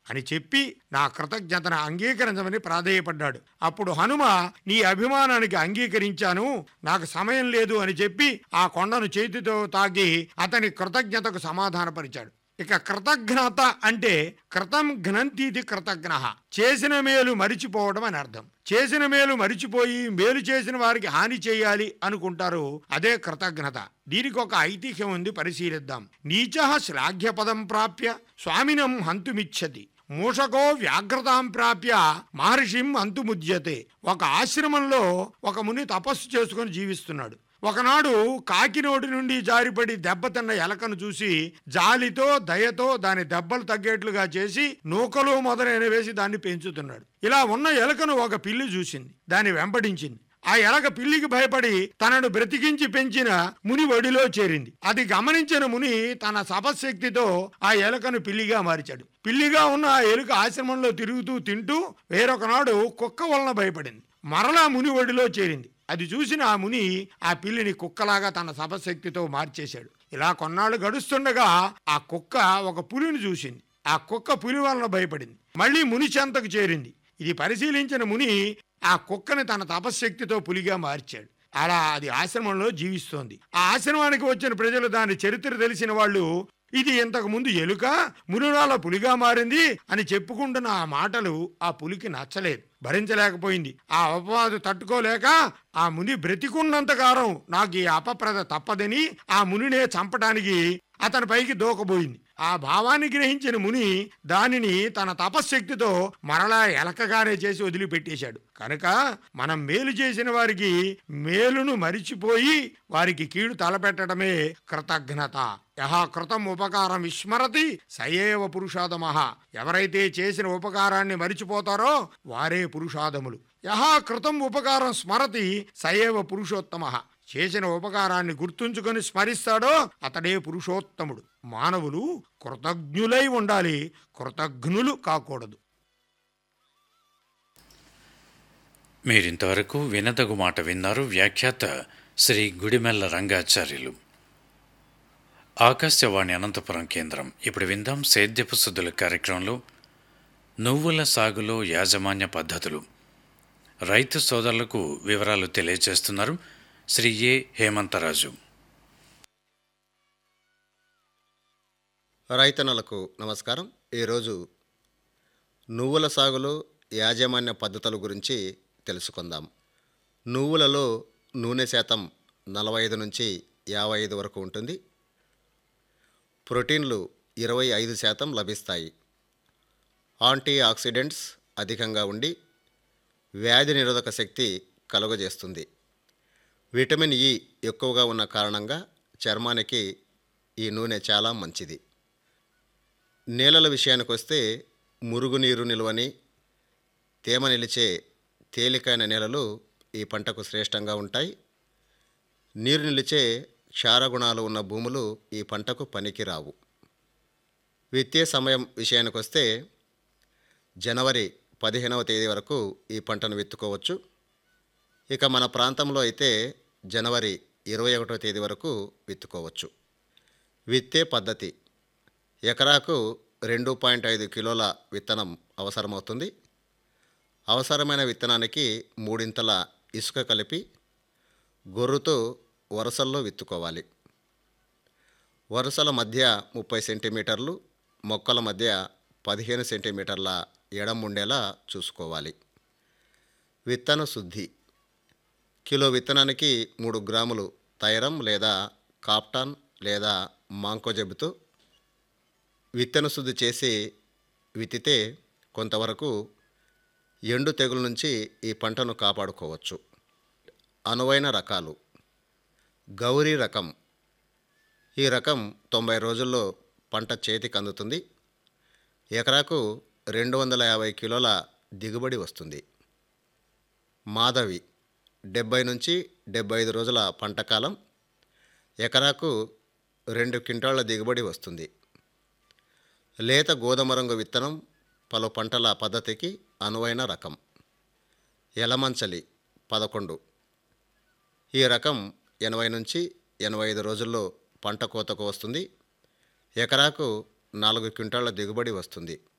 అని చెప్పి నా కృతజ్ఞతను అంగీకరించమని ప్రాధేయపడ్డాడు అప్పుడు హనుమ నీ అభిమానానికి అంగీకరించాను నాకు సమయం లేదు అని చెప్పి ఆ కొండను చేతితో తాకి అతని కృతజ్ఞతకు సమాధానపరిచాడు ఇక కృతజ్ఞత అంటే కృతం ఘ్నంతీతి కృతజ్ఞ చేసిన మేలు మరిచిపోవడం అని అర్థం చేసిన మేలు మరిచిపోయి మేలు చేసిన వారికి హాని చేయాలి అనుకుంటారు అదే కృతజ్ఞత దీనికి ఒక ఐతిహ్యం ఉంది పరిశీలిద్దాం నీచ శ్లాఘ్యపదం ప్రాప్య స్వామినం హంతుమిచ్చతి మూషకో వ్యాఘ్రతాం ప్రాప్య మహర్షిం అంతుముద్యతే ఒక ఆశ్రమంలో ఒక ముని తపస్సు చేసుకొని జీవిస్తున్నాడు ఒకనాడు కాకి నోటి నుండి జారిపడి దెబ్బతిన్న ఎలకను చూసి జాలితో దయతో దాని దెబ్బలు తగ్గేట్లుగా చేసి నూకలు మొదలైన వేసి దాన్ని పెంచుతున్నాడు ఇలా ఉన్న ఎలకను ఒక పిల్లి చూసింది దాన్ని వెంబడించింది ఆ ఎలక పిల్లికి భయపడి తనను బ్రతికించి పెంచిన ముని ఒడిలో చేరింది అది గమనించిన ముని తన తపశక్తితో ఆ ఎలకను పిల్లిగా మార్చాడు పిల్లిగా ఉన్న ఆ ఎలుక ఆశ్రమంలో తిరుగుతూ తింటూ వేరొకనాడు కుక్క వలన భయపడింది మరలా ముని ఒడిలో చేరింది అది చూసిన ఆ ముని ఆ పిల్లిని కుక్కలాగా తన తపశక్తితో మార్చేశాడు ఇలా కొన్నాళ్ళు గడుస్తుండగా ఆ కుక్క ఒక పులిని చూసింది ఆ కుక్క పులి వలన భయపడింది మళ్ళీ ముని చెంతకు చేరింది ఇది పరిశీలించిన ముని ఆ కుక్కని తన తపశ్శక్తితో పులిగా మార్చాడు అలా అది ఆశ్రమంలో జీవిస్తోంది ఆ ఆశ్రమానికి వచ్చిన ప్రజలు దాని చరిత్ర తెలిసిన వాళ్ళు ఇది ఇంతకు ముందు ఎలుక మునురాల పులిగా మారింది అని చెప్పుకుంటున్న ఆ మాటలు ఆ పులికి నచ్చలేదు భరించలేకపోయింది ఆ అపవాదు తట్టుకోలేక ఆ ముని బ్రతికున్నంత కాలం నాకు ఈ అపప్రద తప్పదని ఆ మునినే చంపడానికి అతని పైకి దూకబోయింది ఆ భావాన్ని గ్రహించిన ముని దానిని తన తపశ్శక్తితో మరలా ఎలకగానే చేసి వదిలిపెట్టేశాడు కనుక మనం మేలు చేసిన వారికి మేలును మరిచిపోయి వారికి కీడు తలపెట్టడమే కృతజ్ఞత యహా కృతం ఉపకారం విస్మరతి సయేవ పురుషాదమహ ఎవరైతే చేసిన ఉపకారాన్ని మరిచిపోతారో వారే పురుషాదములు యహా కృతం ఉపకారం స్మరతి సయేవ పురుషోత్తమ చేసిన ఉపకారాన్ని గుర్తుంచుకొని స్మరిస్తాడో అతడే పురుషోత్తముడు మానవులు కృతజ్ఞులై ఉండాలి కృతజ్ఞులు కాకూడదు మీరింతవరకు వినదగు మాట విన్నారు వ్యాఖ్యాత శ్రీ గుడిమెల్ల రంగాచార్యులు ఆకాశవాణి అనంతపురం కేంద్రం ఇప్పుడు విందాం సేద్యపు సుద్దుల కార్యక్రమంలో నువ్వుల సాగులో యాజమాన్య పద్ధతులు రైతు సోదరులకు వివరాలు తెలియజేస్తున్నారు శ్రీ ఏ హేమంతరాజు రైతన్నలకు నమస్కారం ఈరోజు నువ్వుల సాగులో యాజమాన్య పద్ధతుల గురించి తెలుసుకుందాం నువ్వులలో నూనె శాతం నలభై ఐదు నుంచి యాభై ఐదు వరకు ఉంటుంది ప్రోటీన్లు ఇరవై ఐదు శాతం లభిస్తాయి యాంటీ ఆక్సిడెంట్స్ అధికంగా ఉండి వ్యాధి నిరోధక శక్తి కలుగజేస్తుంది విటమిన్ ఇ ఎక్కువగా ఉన్న కారణంగా చర్మానికి ఈ నూనె చాలా మంచిది నేలల విషయానికి వస్తే మురుగునీరు నిల్వని తేమ నిలిచే తేలికైన నేలలు ఈ పంటకు శ్రేష్టంగా ఉంటాయి నీరు నిలిచే క్షారగుణాలు ఉన్న భూములు ఈ పంటకు పనికిరావు విత్తే సమయం విషయానికి వస్తే జనవరి పదిహేనవ తేదీ వరకు ఈ పంటను విత్తుకోవచ్చు ఇక మన ప్రాంతంలో అయితే జనవరి ఇరవై ఒకటో తేదీ వరకు విత్తుకోవచ్చు విత్తే పద్ధతి ఎకరాకు రెండు పాయింట్ ఐదు కిలోల విత్తనం అవసరమవుతుంది అవసరమైన విత్తనానికి మూడింతల ఇసుక కలిపి గొర్రుతో వరుసల్లో విత్తుకోవాలి వరుసల మధ్య ముప్పై సెంటీమీటర్లు మొక్కల మధ్య పదిహేను సెంటీమీటర్ల ఎడం ఉండేలా చూసుకోవాలి విత్తన శుద్ధి కిలో విత్తనానికి మూడు గ్రాములు తైరం లేదా కాప్టాన్ లేదా మాంకోజెబుతో విత్తన శుద్ధి చేసి విత్తితే కొంతవరకు ఎండు తెగుల నుంచి ఈ పంటను కాపాడుకోవచ్చు అనువైన రకాలు గౌరీ రకం ఈ రకం తొంభై రోజుల్లో పంట చేతికి అందుతుంది ఎకరాకు రెండు వందల యాభై కిలోల దిగుబడి వస్తుంది మాధవి డెబ్బై నుంచి డెబ్బై ఐదు రోజుల పంట కాలం ఎకరాకు రెండు క్వింటాళ్ల దిగుబడి వస్తుంది లేత గోధుమ రంగు విత్తనం పలు పంటల పద్ధతికి అనువైన రకం ఎలమంచలి పదకొండు ఈ రకం ఎనభై నుంచి ఎనభై ఐదు రోజుల్లో పంట కోతకు వస్తుంది ఎకరాకు నాలుగు క్వింటాళ్ల దిగుబడి వస్తుంది